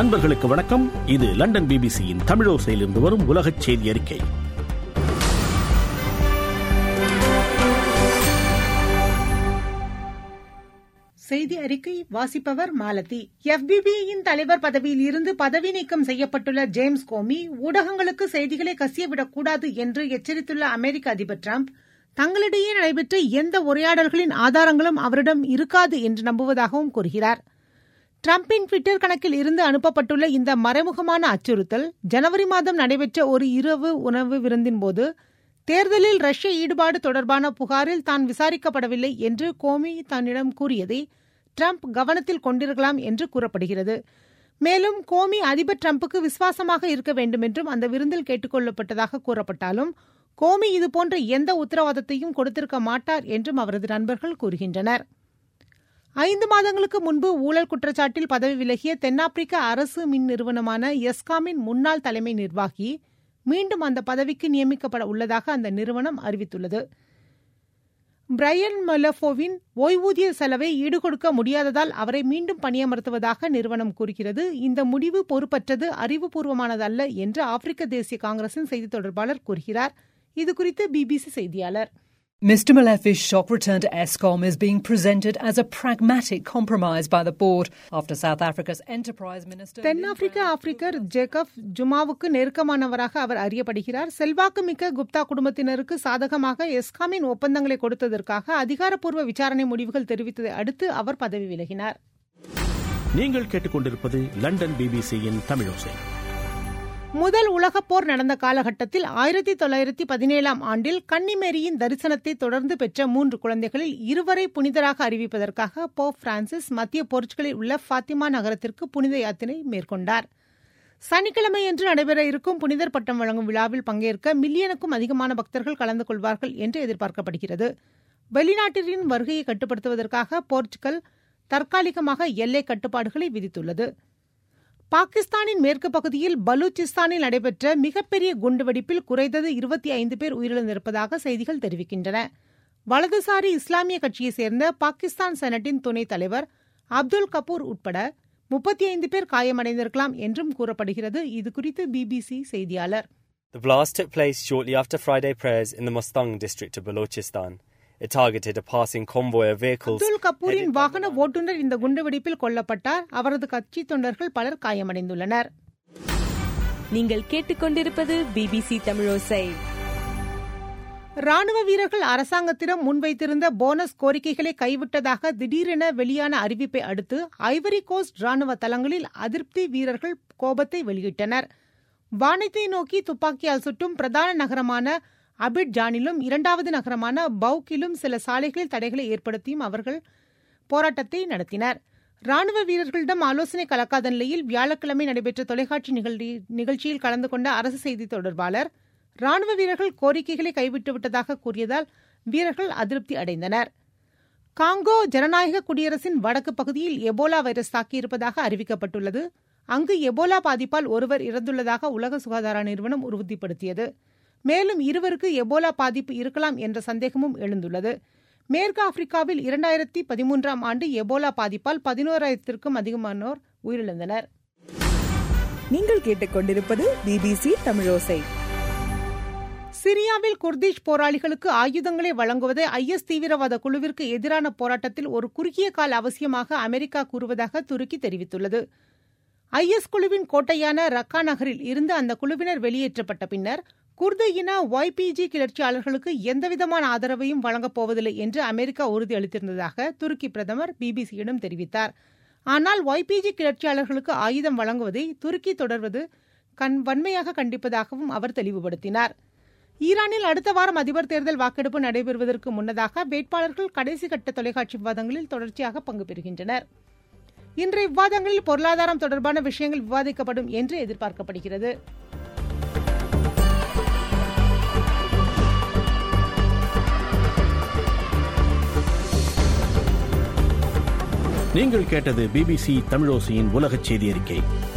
அன்பர்களுக்கு வணக்கம் இது லண்டன் பிபிசியின் தமிழோசையிலிருந்து வரும் உலகச் செய்தி அறிக்கை செய்தி அறிக்கை வாசிப்பவர் மாலதி எஃபிபியின் தலைவர் பதவியில் இருந்து பதவி நீக்கம் செய்யப்பட்டுள்ள ஜேம்ஸ் கோமி ஊடகங்களுக்கு செய்திகளை கசியவிடக்கூடாது என்று எச்சரித்துள்ள அமெரிக்க அதிபர் டிரம்ப் தங்களிடையே நடைபெற்ற எந்த உரையாடல்களின் ஆதாரங்களும் அவரிடம் இருக்காது என்று நம்புவதாகவும் கூறுகிறார் டிரம்பின் டுவிட்டர் கணக்கில் இருந்து அனுப்பப்பட்டுள்ள இந்த மறைமுகமான அச்சுறுத்தல் ஜனவரி மாதம் நடைபெற்ற ஒரு இரவு உணவு விருந்தின்போது தேர்தலில் ரஷ்ய ஈடுபாடு தொடர்பான புகாரில் தான் விசாரிக்கப்படவில்லை என்று கோமி தன்னிடம் கூறியதை டிரம்ப் கவனத்தில் கொண்டிருக்கலாம் என்று கூறப்படுகிறது மேலும் கோமி அதிபர் டிரம்புக்கு விசுவாசமாக இருக்க வேண்டும் என்றும் அந்த விருந்தில் கேட்டுக் கொள்ளப்பட்டதாக கூறப்பட்டாலும் கோமி இதுபோன்ற எந்த உத்தரவாதத்தையும் கொடுத்திருக்க மாட்டார் என்றும் அவரது நண்பர்கள் கூறுகின்றனர் ஐந்து மாதங்களுக்கு முன்பு ஊழல் குற்றச்சாட்டில் பதவி விலகிய தென்னாப்பிரிக்க அரசு மின் நிறுவனமான எஸ்காமின் முன்னாள் தலைமை நிர்வாகி மீண்டும் அந்த பதவிக்கு நியமிக்கப்பட உள்ளதாக அந்த நிறுவனம் அறிவித்துள்ளது பிரையன் மொலஃபோவின் ஓய்வூதிய செலவை ஈடுகொடுக்க முடியாததால் அவரை மீண்டும் பணியமர்த்துவதாக நிறுவனம் கூறுகிறது இந்த முடிவு பொறுப்பற்றது அறிவுபூர்வமானதல்ல என்று ஆப்பிரிக்க தேசிய காங்கிரசின் செய்தித் தொடர்பாளர் கூறுகிறார் இதுகுறித்து பிபிசி செய்தியாளர் Mr. Malef's shock return to ESCOM is being presented as a pragmatic compromise by the board after South Africa's enterprise minister. தென்னாப்பிரிக்க ஆப்பிரிக்கர் ஜேக்கப் ஜுமாவுக்கு நெருக்கமானவராக அவர் அறியப்படுகிறார் செல்வாக்குமிக்க குப்தா குடும்பத்தினருக்கு சாதகமாக எஸ்காமின் ஒப்பந்தங்களை கொடுத்ததற்காக அதிகாரப்பூர்வ விசாரணை முடிவுகள் தெரிவித்ததை அடுத்து அவர் பதவி விலகினார் நீங்கள் கேட்டுக்கொண்டிருப்பது லண்டன் பிபிசியின் தமிழோசை முதல் உலகப் போர் நடந்த காலகட்டத்தில் ஆயிரத்தி தொள்ளாயிரத்தி பதினேழாம் ஆண்டில் கன்னிமேரியின் தரிசனத்தை தொடர்ந்து பெற்ற மூன்று குழந்தைகளில் இருவரை புனிதராக அறிவிப்பதற்காக போப் பிரான்சிஸ் மத்திய போர்ச்சுகலில் உள்ள ஃபாத்திமா நகரத்திற்கு புனித யாத்திரை மேற்கொண்டார் சனிக்கிழமையன்று நடைபெற இருக்கும் புனிதர் பட்டம் வழங்கும் விழாவில் பங்கேற்க மில்லியனுக்கும் அதிகமான பக்தர்கள் கலந்து கொள்வார்கள் என்று எதிர்பார்க்கப்படுகிறது வெளிநாட்டினரின் வருகையை கட்டுப்படுத்துவதற்காக போர்ச்சுகல் தற்காலிகமாக எல்லை கட்டுப்பாடுகளை விதித்துள்ளது பாகிஸ்தானின் மேற்கு பகுதியில் பலூச்சிஸ்தானில் நடைபெற்ற மிகப்பெரிய குண்டுவெடிப்பில் குறைந்தது இருபத்தி ஐந்து பேர் உயிரிழந்திருப்பதாக செய்திகள் தெரிவிக்கின்றன வலதுசாரி இஸ்லாமிய கட்சியைச் சேர்ந்த பாகிஸ்தான் செனட்டின் துணைத் தலைவர் அப்துல் கபூர் உட்பட முப்பத்தி ஐந்து பேர் காயமடைந்திருக்கலாம் என்றும் கூறப்படுகிறது இதுகுறித்து பிபிசி செய்தியாளர் The blast took place shortly after Friday prayers in the Mustang district of Balochistan. It targeted a passing convoy of vehicles. Abdul கபூரின் வாகன ஓட்டுநர் இந்த குண்டுவெடிப்பில் கொல்லப்பட்டார் அவரது கட்சி தொண்டர்கள் பலர் காயமடைந்துள்ளனர் நீங்கள் கேட்டுக்கொண்டிருப்பது பிபிசி தமிழோசை ராணுவ வீரர்கள் அரசாங்கத்திடம் முன்வைத்திருந்த போனஸ் கோரிக்கைகளை கைவிட்டதாக திடீரென வெளியான அறிவிப்பை அடுத்து ஐவரி கோஸ்ட் ராணுவ தளங்களில் அதிருப்தி வீரர்கள் கோபத்தை வெளியிட்டனர் வானத்தை நோக்கி துப்பாக்கியால் சுட்டும் பிரதான நகரமான அபிட் ஜானிலும் இரண்டாவது நகரமான பவுக்கிலும் சில சாலைகளில் தடைகளை ஏற்படுத்தியும் அவர்கள் போராட்டத்தை நடத்தினர் ராணுவ வீரர்களிடம் ஆலோசனை கலக்காத நிலையில் வியாழக்கிழமை நடைபெற்ற தொலைக்காட்சி நிகழ்ச்சியில் கலந்து கொண்ட அரசு செய்தி தொடர்பாளர் ராணுவ வீரர்கள் கோரிக்கைகளை கைவிட்டுவிட்டதாக கூறியதால் வீரர்கள் அதிருப்தி அடைந்தனர் காங்கோ ஜனநாயக குடியரசின் வடக்கு பகுதியில் எபோலா வைரஸ் தாக்கியிருப்பதாக அறிவிக்கப்பட்டுள்ளது அங்கு எபோலா பாதிப்பால் ஒருவர் இறந்துள்ளதாக உலக சுகாதார நிறுவனம் உறுதிப்படுத்தியது மேலும் இருவருக்கு எபோலா பாதிப்பு இருக்கலாம் என்ற சந்தேகமும் எழுந்துள்ளது மேற்கு ஆப்பிரிக்காவில் இரண்டாயிரத்தி பதிமூன்றாம் ஆண்டு எபோலா பாதிப்பால் பதினோராயிரத்திற்கும் அதிகமானோர் உயிரிழந்தனர் நீங்கள் கேட்டுக்கொண்டிருப்பது பிபிசி தமிழோசை சிரியாவில் குர்திஷ் போராளிகளுக்கு ஆயுதங்களை வழங்குவதை ஐஎஸ் தீவிரவாத குழுவிற்கு எதிரான போராட்டத்தில் ஒரு குறுகிய கால அவசியமாக அமெரிக்கா கூறுவதாக துருக்கி தெரிவித்துள்ளது ஐஎஸ் குழுவின் கோட்டையான ரக்கா நகரில் இருந்து அந்த குழுவினர் வெளியேற்றப்பட்ட பின்னர் குர்து இன ஒய்பிஜி கிளர்ச்சியாளர்களுக்கு எந்தவிதமான ஆதரவையும் வழங்கப் போவதில்லை என்று அமெரிக்கா உறுதியளித்திருந்ததாக துருக்கி பிரதமர் பிபிசியிடம் தெரிவித்தார் ஆனால் ஒய்பிஜி கிளர்ச்சியாளர்களுக்கு ஆயுதம் வழங்குவதை துருக்கி தொடர்வது கண் வன்மையாக கண்டிப்பதாகவும் அவர் தெளிவுபடுத்தினார் ஈரானில் அடுத்த வாரம் அதிபர் தேர்தல் வாக்கெடுப்பு நடைபெறுவதற்கு முன்னதாக வேட்பாளர்கள் கடைசி கட்ட தொலைக்காட்சி விவாதங்களில் தொடர்ச்சியாக பங்கு பெறுகின்றனர் இன்றைய விவாதங்களில் பொருளாதாரம் தொடர்பான விஷயங்கள் விவாதிக்கப்படும் என்று எதிர்பார்க்கப்படுகிறது நீங்கள் கேட்டது பிபிசி தமிழோசையின் உலகச் செய்தி அறிக்கை